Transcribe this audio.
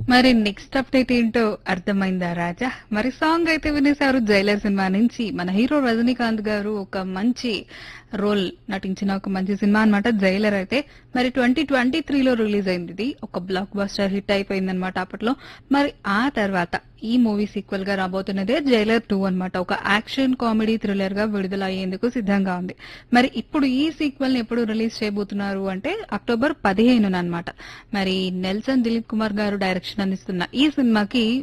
మరి next update ఏంటో అర్థమైందా రాజా మరి సాంగ్ అయితే వినేశారు జైలర్ సినిమా నుంచి మన హీరో రజనీకాంత్ గారు ఒక మంచి రోల్ నటించిన ఒక మంచి సినిమా అన్నమాట జైలర్ అయితే మరి ట్వంటీ ట్వంటీ త్రీలో రిలీజ్ అయింది ఇది ఒక బ్లాక్ బస్టర్ హిట్ అయిపోయింది అనమాట అప్పట్లో మరి ఆ తర్వాత ఈ మూవీ సీక్వెల్ గా రాబోతున్నదే జైలర్ టూ అన్నమాట ఒక యాక్షన్ కామెడీ థ్రిల్లర్ గా విడుదల అయ్యేందుకు సిద్ధంగా ఉంది మరి ఇప్పుడు ఈ సీక్వెల్ ని ఎప్పుడు రిలీజ్ చేయబోతున్నారు అంటే అక్టోబర్ పదిహేనున అన్నమాట మరి నెల్సన్ దిలీప్ కుమార్ గారు డైరెక్షన్ అందిస్తున్న ఈ సినిమాకి